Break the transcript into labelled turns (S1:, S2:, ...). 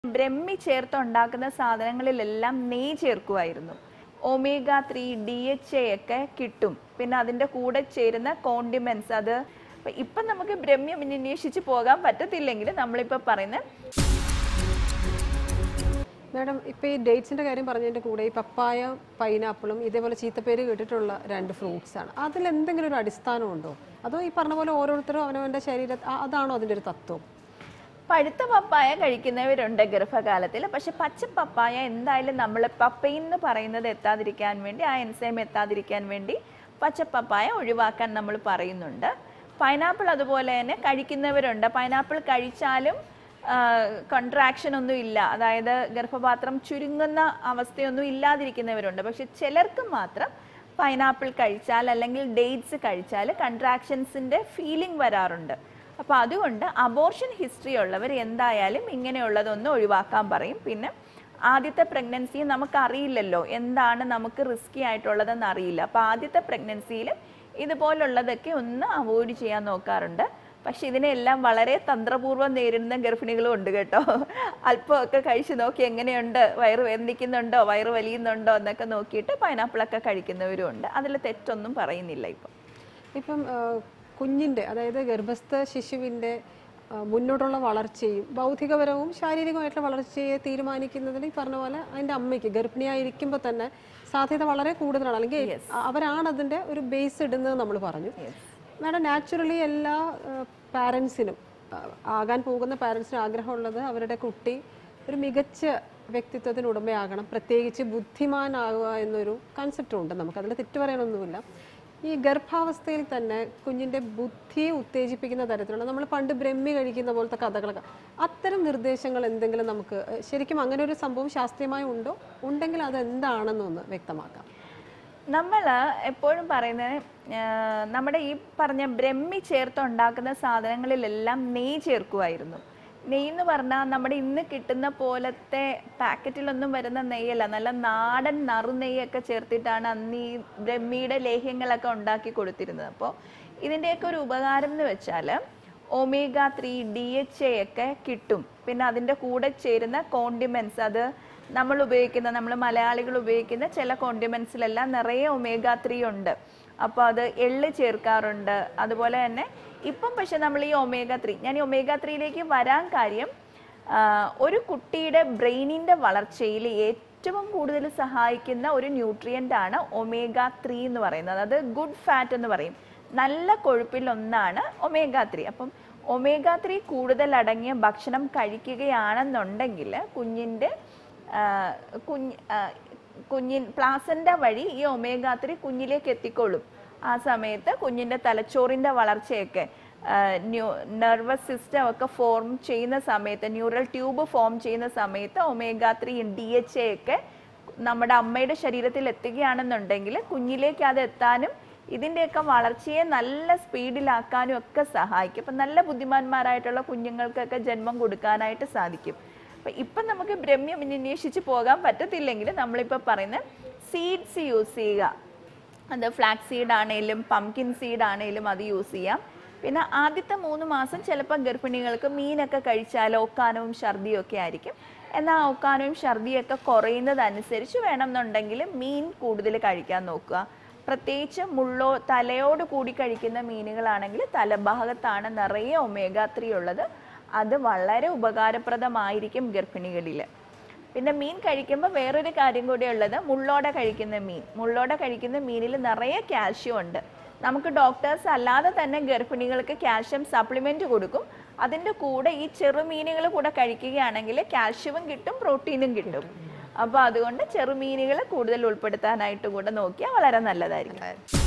S1: ബ്രഹ്മി ചേർത്ത് ഉണ്ടാക്കുന്ന സാധനങ്ങളിലെല്ലാം നെയ്യ് ചേർക്കുമായിരുന്നു omega three D H A ഒക്കെ കിട്ടും പിന്നെ അതിൻ്റെ കൂടെ ചേരുന്ന കോണ്ടിമെന്റ്സ് അത് ഇപ്പം ഇപ്പം നമുക്ക് ബ്രഹ്മ്യം അന്വേഷിച്ച് പോകാൻ പറ്റത്തില്ലെങ്കിൽ നമ്മളിപ്പോൾ പറയുന്ന
S2: മാഡം ഇപ്പോൾ ഈ ഡേറ്റ്സിൻ്റെ കാര്യം പറഞ്ഞതിൻ്റെ കൂടെ ഈ പപ്പായ പൈനാപ്പിളും ഇതേപോലെ ചീത്തപ്പേര് കേട്ടിട്ടുള്ള രണ്ട് ഫ്രൂട്ട്സ് ആണ് അതിൽ എന്തെങ്കിലും ഒരു അടിസ്ഥാനമുണ്ടോ അതോ ഈ പറഞ്ഞ പോലെ ഓരോരുത്തരും അവനവൻ്റെ ശരീര ആ- അതാണോ അതിൻ്റെ ഒരു തത്വം
S1: പഴുത്ത പപ്പായ കഴിക്കുന്നവരുണ്ട് ഗർഭകാലത്തിൽ പക്ഷെ പച്ച പപ്പായ എന്തായാലും നമ്മൾ പപ്പയിൻ എന്ന് പറയുന്നത് എത്താതിരിക്കാൻ വേണ്ടി ആ എൻസൈം എത്താതിരിക്കാൻ വേണ്ടി പച്ച പപ്പായ ഒഴിവാക്കാൻ നമ്മൾ പറയുന്നുണ്ട് പൈനാപ്പിൾ അതുപോലെ തന്നെ കഴിക്കുന്നവരുണ്ട് പൈനാപ്പിൾ കഴിച്ചാലും കൺട്രാക്ഷൻ ഒന്നും ഇല്ല അതായത് ഗർഭപാത്രം ചുരുങ്ങുന്ന അവസ്ഥയൊന്നും ഇല്ലാതിരിക്കുന്നവരുണ്ട് പക്ഷെ ചിലർക്ക് മാത്രം പൈനാപ്പിൾ കഴിച്ചാൽ അല്ലെങ്കിൽ ഡേറ്റ്സ് കഴിച്ചാൽ കൺട്രാക്ഷൻസിൻ്റെ ഫീലിംഗ് വരാറുണ്ട് അപ്പോൾ അതുകൊണ്ട് അബോർഷൻ ഹിസ്റ്ററി ഉള്ളവർ എന്തായാലും ഇങ്ങനെയുള്ളതൊന്ന് ഒഴിവാക്കാൻ പറയും പിന്നെ ആദ്യത്തെ പ്രഗ്നൻസി നമുക്കറിയില്ലല്ലോ എന്താണ് നമുക്ക് റിസ്കി ആയിട്ടുള്ളതെന്ന് അറിയില്ല അപ്പോൾ ആദ്യത്തെ പ്രഗ്നൻസിയിൽ ഇതുപോലുള്ളതൊക്കെ ഒന്ന് അവോയ്ഡ് ചെയ്യാൻ നോക്കാറുണ്ട് പക്ഷെ ഇതിനെല്ലാം വളരെ തന്ത്രപൂർവ്വം നേരിടുന്ന ഗർഭിണികളും ഉണ്ട് കേട്ടോ അല്പമൊക്കെ കഴിച്ച് നോക്കി എങ്ങനെയുണ്ട് വയറ് വേദനിക്കുന്നുണ്ടോ വയറ് വലിയുന്നുണ്ടോ എന്നൊക്കെ നോക്കിയിട്ട് പൈനാപ്പിളൊക്കെ കഴിക്കുന്നവരും ഉണ്ട് അതിൽ തെറ്റൊന്നും പറയുന്നില്ല ഇപ്പം
S2: ഇപ്പം ആ, കുഞ്ഞിൻ്റെ അതായത് ഗർഭസ്ഥ ശിശുവിൻ്റെ ആ, മുന്നോട്ടുള്ള വളർച്ചയും ബൗദ്ധികപരവും ശാരീരികമായിട്ടുള്ള വളർച്ചയെ തീരുമാനിക്കുന്നതിന് ഈ പറഞ്ഞ പോലെ അതിൻ്റെ അമ്മയ്ക്ക് ഗർഭിണിയായിരിക്കുമ്പോൾ തന്നെ സാധ്യത വളരെ കൂടുതലാണ് അല്ലെങ്കിൽ അ- അവരാണ് അതിൻ്റെ ഒരു ബേസ് ഇടുന്നത് നമ്മൾ പറഞ്ഞു മാഡം നാച്ചുറലി എല്ലാ പാരൻസിനും ആകാൻ പോകുന്ന പാരൻസിനും ആഗ്രഹമുള്ളത് അവരുടെ കുട്ടി ഒരു മികച്ച വ്യക്തിത്വത്തിന് ഉടമയാകണം പ്രത്യേകിച്ച് ബുദ്ധിമാനാകുക എന്നൊരു കൺസെപ്റ്റും ഉണ്ട് നമുക്ക് അതിൽ തെറ്റു പറയാനൊന്നുമില്ല ഈ ഗർഭാവസ്ഥയിൽ തന്നെ കുഞ്ഞിന്റെ ബുദ്ധിയെ ഉത്തേജിപ്പിക്കുന്ന തരത്തിലുള്ള നമ്മൾ പണ്ട് ബ്രഹ്മി കഴിക്കുന്ന പോലത്തെ കഥകളൊക്കെ അത്തരം നിർദ്ദേശങ്ങൾ എന്തെങ്കിലും നമുക്ക് ഏഹ്, ശരിക്കും അങ്ങനെ ഒരു സംഭവം ശാസ്ത്രീയമായി ഉണ്ടോ ഉണ്ടെങ്കിൽ അത് എന്താണെന്നൊന്ന് വ്യക്തമാക്കാം
S1: നമ്മൾ എപ്പോഴും പറയുന്നത് ആ, നമ്മുടെ ഈ പറഞ്ഞ ബ്രഹ്മി ചേർത്ത് ഉണ്ടാക്കുന്ന സാധനങ്ങളിലെല്ലാം നെയ്യ് ചേർക്കുമായിരുന്നു നെയ്യ് എന്ന് പറഞ്ഞാൽ നമ്മുടെ ഇന്ന് കിട്ടുന്ന പോലത്തെ പാക്കറ്റിലൊന്നും വരുന്ന നെയ്യല്ല നല്ല നാടൻ നറുനെയ്യൊക്കെ ചേർത്തിട്ടാണ് അന്ന് ഈ ബ്രഹ്മിയുടെ ലേഹ്യങ്ങളൊക്കെ ഉണ്ടാക്കി കൊടുത്തിരുന്നത് അപ്പോൾ ഇതിൻ്റെയൊക്കെ ഒരു ഉപകാരം എന്ന് വെച്ചാൽ omega three D H A ഒക്കെ കിട്ടും പിന്നെ അതിൻ്റെ കൂടെ ചേരുന്ന കോണ്ടിമെന്റ്സ് അത് നമ്മൾ ഉപയോഗിക്കുന്ന നമ്മൾ മലയാളികൾ ഉപയോഗിക്കുന്ന ചില കോണ്ടിമെന്റ്സിലെല്ലാം നിറയെ ഒമേഗ ത്രീ ഉണ്ട് അപ്പോൾ അത് എള്ള് ചേർക്കാറുണ്ട് അതുപോലെ തന്നെ ഇപ്പം പക്ഷെ നമ്മൾ ഈ ഒമേഗ ത്രീ ഞാൻ ഈ ഒമേഗ ത്രീയിലേക്ക് വരാൻ കാര്യം ആ, ഒരു കുട്ടിയുടെ ബ്രെയിനിൻ്റെ വളർച്ചയിൽ ഏറ്റവും കൂടുതൽ സഹായിക്കുന്ന ഒരു ന്യൂട്രിയൻ്റ് ആണ് ഒമേഗ ത്രീ എന്ന് പറയുന്നത് അത് ഗുഡ് ഫാറ്റ് എന്ന് പറയും നല്ല കൊഴുപ്പിൽ ഒന്നാണ് ഒമേഗ ത്രീ അപ്പം ഒമേഗ ത്രീ കൂടുതൽ അടങ്ങിയ ഭക്ഷണം കഴിക്കുകയാണെന്നുണ്ടെങ്കിൽ കുഞ്ഞിൻ്റെ ആ, കുഞ്ഞ് ആ, കുഞ്ഞിൻ പ്ലാസൻ്റ വഴി ഈ ഒമേഗ ത്രീ കുഞ്ഞിലേക്ക് എത്തിക്കൊള്ളും ആ സമയത്ത് കുഞ്ഞിൻ്റെ തലച്ചോറിൻ്റെ വളർച്ചയൊക്കെ ന്യൂ നെർവസ് സിസ്റ്റം ഒക്കെ ഫോം ചെയ്യുന്ന സമയത്ത് ന്യൂറൽ ട്യൂബ് ഫോം ചെയ്യുന്ന സമയത്ത് omega three D H A ഒക്കെ നമ്മുടെ അമ്മയുടെ ശരീരത്തിൽ എത്തുകയാണെന്നുണ്ടെങ്കിൽ കുഞ്ഞിലേക്ക് അത് എത്താനും ഇതിൻ്റെയൊക്കെ വളർച്ചയെ നല്ല സ്പീഡിലാക്കാനും ഒക്കെ സഹായിക്കും അപ്പം നല്ല ബുദ്ധിമാന്മാരായിട്ടുള്ള കുഞ്ഞുങ്ങൾക്കൊക്കെ ജന്മം കൊടുക്കാനായിട്ട് സാധിക്കും അപ്പം ഇപ്പം നമുക്ക് ബ്രഹ്മ്യം അന്വേഷിച്ച് പോകാൻ പറ്റത്തില്ലെങ്കിൽ നമ്മളിപ്പോൾ പറയുന്ന സീഡ്സ് യൂസ് ചെയ്യുക അത് ഫ്ലാക്സ് സീഡ് ആണെങ്കിലും പംകിൻ സീഡ് ആണെങ്കിലും അത് യൂസ് ചെയ്യാം പിന്നെ ആദ്യത്തെ മൂന്ന് മാസം ചിലപ്പോൾ ഗർഭിണികൾക്ക് മീനൊക്കെ കഴിച്ചാൽ ഒക്കാനവും ഛർദിയും ഒക്കെ ആയിരിക്കും എന്നാൽ ആ ഒക്കാനവും ഛർദിയൊക്കെ കുറയുന്നതനുസരിച്ച് വേണമെന്നുണ്ടെങ്കിൽ മീൻ കൂടുതൽ കഴിക്കാൻ നോക്കുക പ്രത്യേകിച്ച് മുള്ളോ തലയോട് കൂടി കഴിക്കുന്ന മീനുകളാണെങ്കിൽ തലഭാഗത്താണ് നിറയെ ഒമേഗ ത്രീ ഉള്ളത് അത് വളരെ ഉപകാരപ്രദമായിരിക്കും ഗർഭിണികളിൽ പിന്നെ മീൻ കഴിക്കുമ്പോൾ വേറൊരു കാര്യം കൂടി ഉള്ളത് മുള്ളോടെ കഴിക്കുന്ന മീൻ മുള്ളോടെ കഴിക്കുന്ന മീനിൽ നിറയെ കാൽഷ്യം ഉണ്ട് നമുക്ക് ഡോക്ടേഴ്സ് അല്ലാതെ തന്നെ ഗർഭിണികൾക്ക് കാൽഷ്യം സപ്ലിമെന്റ് കൊടുക്കും അതിൻ്റെ കൂടെ ഈ ചെറുമീനുകൾ കൂടെ കഴിക്കുകയാണെങ്കിൽ കാൽഷ്യവും കിട്ടും പ്രോട്ടീനും കിട്ടും അപ്പോൾ അതുകൊണ്ട് ചെറുമീനുകൾ കൂടുതൽ ഉൾപ്പെടുത്താനായിട്ട് കൂടെ നോക്കിയാൽ വളരെ നല്ലതായിരിക്കും